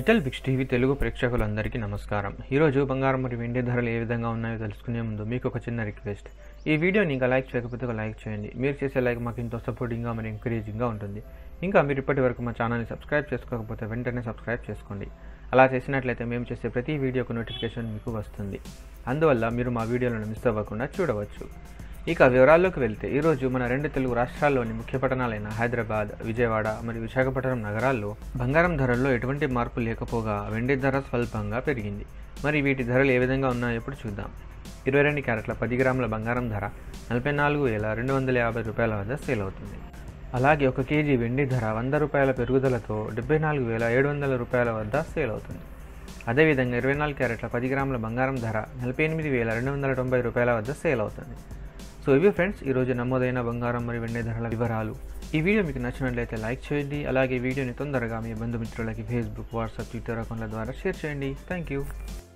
digital బిక్స్ TV Telugu ప్రేక్షకులందరికీ నమస్కారం ఈరోజు బంగారం మరియు వెండి ధరలు ఏ విధంగా ఉన్నాయో తెలుసుకునే ముందు మీకు ఒక చిన్న రిక్వెస్ట్ ఈ వీడియోని ఇంకా లైక్ చేయకపోతే ఒక లైక్ చేయండి మీరు చేసే లైక్ మాకు ఎంతో సపోర్టింగ్గా మరియు ఎంకరేజింగ్గా ఉంటుంది ఇంకా మీరు ఇప్పటి వరకు మా ఛానల్ని సబ్స్క్రైబ్ చేసుకోకపోతే వెంటనే సబ్స్క్రైబ్ చేసుకోండి అలా చేసినట్లయితే మేము చేసే ప్రతి వీడియోకు నోటిఫికేషన్ మీకు వస్తుంది అందువల్ల మీరు మా వీడియోలను మిస్ అవ్వకుండా చూడవచ్చు ఇక వివరాల్లోకి వెళ్తే ఈరోజు మన రెండు తెలుగు రాష్ట్రాల్లోని ముఖ్య పట్టణాలైన హైదరాబాద్ విజయవాడ మరియు విశాఖపట్నం నగరాల్లో బంగారం ధరల్లో ఎటువంటి మార్పు లేకపోగా వెండి ధర స్వల్పంగా పెరిగింది మరి వీటి ధరలు ఏ విధంగా ఉన్నాయో ఇప్పుడు చూద్దాం ఇరవై రెండు క్యారెట్ల పది గ్రాముల బంగారం ధర నలభై నాలుగు వేల రెండు వందల యాభై రూపాయల వద్ద సేల్ అవుతుంది అలాగే ఒక కేజీ వెండి ధర వంద రూపాయల పెరుగుదలతో డెబ్బై నాలుగు వేల ఏడు వందల రూపాయల వద్ద సేల్ అవుతుంది అదేవిధంగా ఇరవై నాలుగు క్యారెట్ల పది గ్రాముల బంగారం ధర నలభై ఎనిమిది వేల రెండు వందల తొంభై రూపాయల వద్ద సేల్ అవుతుంది సో ఇవి ఫ్రెండ్స్ ఈరోజు నమోదైన బంగారం మరియు వెండి ధరల వివరాలు ఈ వీడియో మీకు నచ్చినట్లయితే లైక్ చేయండి అలాగే ఈ వీడియోని తొందరగా మీ బంధుమిత్రులకి ఫేస్బుక్ వాట్సాప్ ట్విట్టర్ అకౌంట్ల ద్వారా షేర్ చేయండి థ్యాంక్ యూ